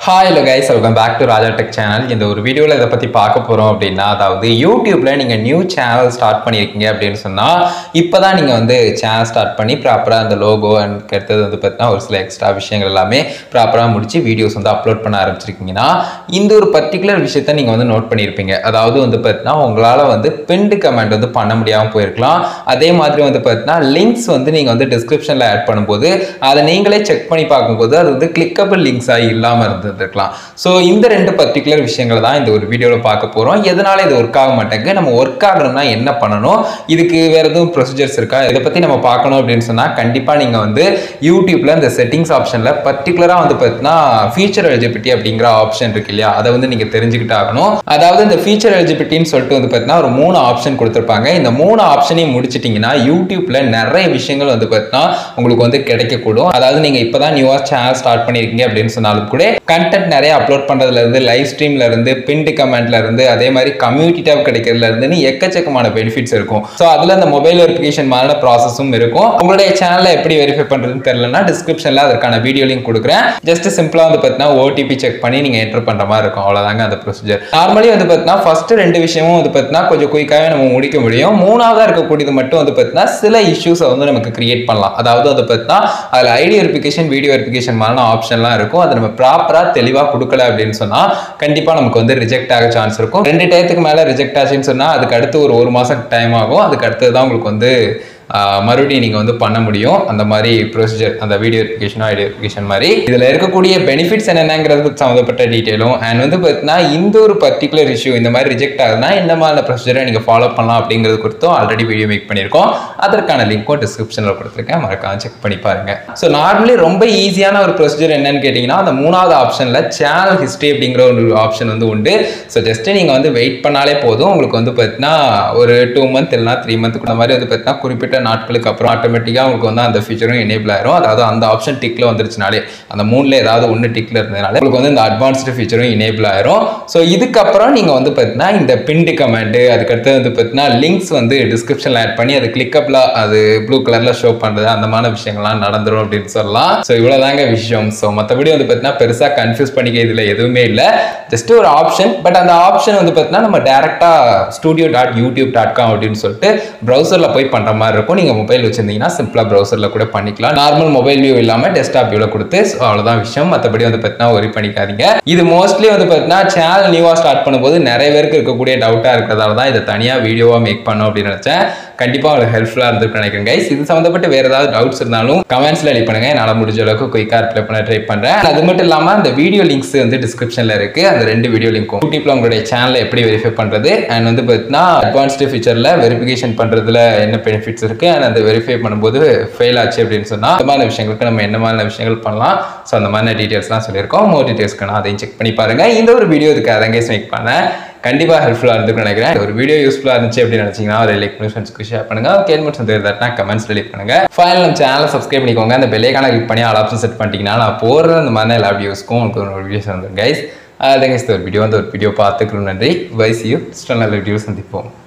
hi hello guys welcome back to Raja tech channel இந்த ஒரு வீடியோவில் இதை பற்றி பார்க்க போகிறோம் அப்படின்னா அதாவது யூடியூப்ல நீங்கள் நியூ சேனல் ஸ்டார்ட் பண்ணியிருக்கீங்க அப்படின்னு சொன்னால் இப்போ தான் நீங்கள் வந்து சேனல் ஸ்டார்ட் பண்ணி ப்ராப்பராக அந்த லோகோ அண்ட் அடுத்தது வந்து பார்த்தீங்கன்னா ஒரு சில எக்ஸ்ட்ரா விஷயங்கள் எல்லாமே ப்ராப்பராக முடிச்சு வீடியோஸ் வந்து அப்லோட் பண்ண ஆரம்பிச்சிருக்கீங்கன்னா இந்த ஒரு பர்டிகுலர் விஷயத்த நீங்கள் வந்து நோட் பண்ணியிருப்பீங்க அதாவது வந்து பார்த்தீங்கன்னா உங்களால் வந்து பிண்டு கமெண்ட் வந்து பண்ண முடியாமல் போயிருக்கலாம் அதே மாதிரி வந்து பார்த்தீங்கன்னா லிங்க்ஸ் வந்து நீங்கள் வந்து டிஸ்கிரிப்ஷனில் ஆட் பண்ணும்போது அதை நீங்களே செக் பண்ணி பார்க்கும்போது அது வந்து கிளிக்கபிள் லிங்க்ஸாக இல்லாமல் இருந்திருக்கலாம் ஸோ இந்த ரெண்டு பர்டிகுலர் விஷயங்களை தான் இந்த ஒரு வீடியோவில் பார்க்க போகிறோம் எதனால இது ஒர்க் ஆக மாட்டேங்குது நம்ம ஒர்க் ஆகணும்னா என்ன பண்ணணும் இதுக்கு வேற எதுவும் ப்ரொசீஜர்ஸ் இருக்கா இதை பற்றி நம்ம பார்க்கணும் அப்படின்னு சொன்னால் கண்டிப்பாக நீங்கள் வந்து யூடியூப்ல இந்த செட்டிங்ஸ் ஆப்ஷனில் பர்டிகுலராக வந்து பார்த்தீங்கன்னா ஃபீச்சர் எலிஜிபிலிட்டி அப்படிங்கிற ஆப்ஷன் இருக்கு இல்லையா அதை வந்து நீங்கள் தெரிஞ்சுக்கிட்டு ஆகணும் அதாவது இந்த ஃபீச்சர் எலிஜிபிலிட்டின்னு சொல்லிட்டு வந்து பார்த்தீங்கன்னா ஒரு மூணு ஆப்ஷன் கொடுத்துருப்பாங்க இந்த மூணு ஆப்ஷனையும் முடிச்சிட்டிங்கன்னா யூடியூப்ல நிறைய விஷயங்கள் வந்து பார்த்தீங்கன்னா உங்களுக்கு வந்து கிடைக்கக்கூடும் அதாவது நீங்கள் இப்போ தான் நியூவாக சேனல் ஸ்டார்ட் பண்ணியிருக்கீங்க அப்படின்னு சொன்னாலும் கூட கண்டென்ட் நிறைய அப்லோட் பண்ணுறதுல இருந்து லைவ் ஸ்ட்ரீம்ல இருந்து பின்டு கமெண்ட்ல இருந்து அதே மாதிரி கம்யூனிட்டி டேப் கிடைக்கிறதுல இருந்துன்னு எக்கச்சக்கமான பெனிஃபிட்ஸ் இருக்கும் ஸோ அதில் இந்த மொபைல் வெரிஃபிகேஷன் மாதிரியான ப்ராசஸும் இருக்கும் உங்களுடைய சேனலை எப்படி வெரிஃபை பண்ணுறதுன்னு தெரியலனா டிஸ்கிரிப்ஷனில் அதற்கான வீடியோ லிங்க் கொடுக்குறேன் ஜஸ்ட் சிம்பிளாக வந்து பார்த்தீங்கன்னா ஓடிபி செக் பண்ணி நீங்கள் என்டர் பண்ணுற மாதிரி இருக்கும் அவ்வளோதாங்க அந்த ப்ரொசீஜர் நார்மலி வந்து பார்த்தீங்கன்னா ஃபர்ஸ்ட் ரெண்டு விஷயமும் வந்து பார்த்தீங்கன்னா கொஞ்சம் குயிக்காகவே நம்ம முடிக்க முடியும் மூணாவதாக இருக்கக்கூடியது மட்டும் வந்து பார்த்தீங்கன்னா சில இஷ்யூஸை வந்து நமக்கு கிரியேட் பண்ணலாம் அதாவது வந்து பார்த்தீங்கன்னா அதில் ஐடி வெரிஃபிகேஷன் வீடியோ வெரிஃபிகேஷன் மாதிரியான ஆப்ஷன்லாம் இருக்கும் அதை நம்ம ப்ராப்பராக தெளிவாக கொடுக்கல அப்படின்னு சொன்னால் கண்டிப்பாக நமக்கு வந்து ரிஜெக்ட் ஆக சான்ஸ் இருக்கும் ரெண்டு டயத்துக்கு மேலே ரிஜெக்ட் ஆச்சுன்னு சொன்னால் அதுக்கு அடுத்து ஒரு ஒரு மாதம் டைம் ஆகும் அதுக்கு அடுத்தது தான் உங்களுக்கு வந்து ஆஹ், மறுபடியும் நீங்கள் வந்து பண்ண முடியும் அந்த மாதிரி ப்ரொசீஜர் அந்த வீடியோ வெரிஃபிகேஷனோ ஐடி வெரிஃபிகேஷன் மாதிரி இதில் இருக்கக்கூடிய பெனிஃபிட்ஸ் என்னென்னங்கிறது சம்மந்தப்பட்ட டீட்டெயிலும் அண்ட் வந்து பார்த்தீங்கன்னா இந்த ஒரு பர்டிகுலர் இஷ்யூ இந்த மாதிரி ரிஜெக்ட் ஆகுதுன்னா என்ன மாதிரி ப்ரொசீஜரை நீங்கள் ஃபாலோ பண்ணலாம் அப்படிங்கிறது குறித்தும் ஆல்ரெடி வீடியோ மேக் பண்ணியிருக்கோம் அதற்கான லிங்க்கும் டிஸ்கிரிப்ஷனில் கொடுத்துருக்கேன் மறக்காம செக் பண்ணி பாருங்க ஸோ நார்மலி ரொம்ப ஈஸியான ஒரு ப்ரொசீஜர் என்னன்னு கேட்டிங்கன்னா அந்த மூணாவது ஆப்ஷனில் சேனல் ஹிஸ்ட்ரி அப்படிங்கிற ஒரு ஆப்ஷன் வந்து உண்டு ஸோ ஜஸ்ட் நீங்கள் வந்து வெயிட் பண்ணாலே போதும் உங்களுக்கு வந்து பார்த்தீங்கன்னா ஒரு டூ மந்த் இல்லைனா த்ரீ மந்த்துக்கு அந்த மாதிரி வந்து பார்த்தீங்கன்னா குறிப்பிட்ட நாட்களுக்கு அப்புறம் ஆட்டோமேட்டிக்காக உங்களுக்கு வந்து அந்த ஃபீச்சரும் எனேபிள் ஆயிரும் அதாவது அந்த ஆப்ஷன் டிக்கில் வந்துருச்சுனாலே அந்த மூணில் ஏதாவது ஒன்று டிக்கில் இருந்ததுனால உங்களுக்கு வந்து இந்த அட்வான்ஸ்டு ஃபீச்சரும் எனேபிள் ஆயிரும் ஸோ இதுக்கப்புறம் நீங்கள் வந்து பார்த்தீங்கன்னா இந்த பின்டு கமெண்ட் அதுக்கடுத்து வந்து பார்த்தீங்கன்னா லிங்க்ஸ் வந்து டிஸ்கிரிப்ஷனில் ஆட் பண்ணி அது கிளிக்கப்லாம் அது ப்ளூ கலரில் ஷோ பண்ணுறது அந்த மாதிரி விஷயங்கள்லாம் நடந்துரும் அப்படின்னு சொல்லலாம் ஸோ இவ்வளோதாங்க விஷயம் ஸோ மற்றபடி வந்து பார்த்தீங்கன்னா பெருசாக கன்ஃபியூஸ் பண்ணிக்க இதில் எதுவுமே இல்லை ஜஸ்ட் ஒரு ஆப்ஷன் பட் அந்த ஆப்ஷன் வந்து பார்த்தீங்கன்னா நம்ம டேரெக்டாக studio dot YouTube dot com அப்படின்னு சொல்லிட்டு ப்ரௌசரில் போய் பண்ணுற மாதிரி இருக்கும் நீங்கள் மொபைல் வச்சிருந்தீங்கன்னா சிம்பிளாக ப்ரௌசரில் கூட பண்ணிக்கலாம் நார்மல் மொபைல் வியூ இல்லாமல் டெஸ்க்டாப் வியூவில் கொடுத்து so அவ்வளோதான் விஷயம் மற்றபடி வந்து பார்த்தீங்கன்னா ஒரி பண்ணிக்காதீங்க இது மோஸ்ட்லி வந்து பார்த்தீங்கன்னா சேனல் நியூவாக ஸ்டார்ட் பண்ணும்போது நிறைய பேருக்கு இருக்கக்கூடிய டவுட்டாக இருக்கிறதால தான் இதை தனியாக வீடியோவாக மேக் பண்ணோம் அப்படின்னு நினச்சேன் கண்டிப்பாக உங்களுக்கு ஹெல்ப்ஃபுல்லாக இருந்திருக்கும் நினைக்கிறேன் கைஸ் இது சம்மந்தப்பட்டு வேறு ஏதாவது டவுட்ஸ் இருந்தாலும் கமெண்ட்ஸில் எழுதி பண்ணுங்க என்னால் முடிஞ்ச அளவுக்கு குயிக்காக ரிப்ளை பண்ண ட்ரை பண்ணுறேன் அது மட்டும் இல்லாமல் அந்த வீடியோ லிங்க்ஸ் வந்து டிஸ்கிரிப்ஷனில் இருக்குது அந்த ரெண்டு வீடியோ லிங்க்கும் யூடியூப்ல உங்களுடைய சேனலை எப்படி வெரிஃபை பண்ணுறது அண்ட் வந்து பார்த்தீங்கன்னா அட்வான்ஸ்டு ஃபீச்சரில் வெரிஃபிகேஷன் பண்ணுறதுல என்ன பெனிஃபிட்ஸ் இருக்குது அண்ட் அந்த வெரிஃபை பண்ணும்போது ஃபெயில் ஆச்சு அப்படின்னு சொன்னால் அந்த மாதிரி விஷயங்களுக்கு நம்ம என்ன மாதிரி விஷயங்கள் பண்ணலாம் ஸோ அந்த மாதிரி டீட்டெயில்ஸ்லாம் சொல்லியிருக்கோம் மோர் டீட்டெயில்ஸ்க்கு நான் அதையும் செக் பண்ணி பாருங்கள் இந்த ஒரு வீடியோ இதுக்கு அதங்கே மேக் பண்ணேன் கண்டிப்பாக ஹெல்ப்ஃபுல்லாக இருந்துக்கும் நினைக்கிறேன் இந்த ஒரு வீடியோ யூஸ்ஃபுல்லாக இருந்துச்சு அப்படின்னு நினச்சிங்கன்னா ஒரு லைக் பண்ணி ஃப்ரெண்ட்ஸ்க்கு ஷேர் பண்ணுங்க கேள்வி தெரியாதுனா கமெண்ட்ஸ் ரிலீட் பண்ணுங்க ஃபைனல் நம்ம சேனலை சப்ஸ்கிரைப் பண்ணிக்கோங்க அந்த பெல்லைக்கான கிளிக் பண்ணி ஆல் ஆப்ஷன் செட் பண்ணிட்டீங்கன்னா நான் போடுற அந்த மாதிரி எல்லா வீடியோஸ்க்கும் உங்களுக்கு ஒரு வீடியோஸ் வந்துடும் கைஸ் அதுங்க இந்த ஒரு வீடியோ வந்து ஒரு வீடியோ பார்த்துக்கணும் நன்றி வைஸ் யூ நல்ல வீடியோ சந்திப்போம்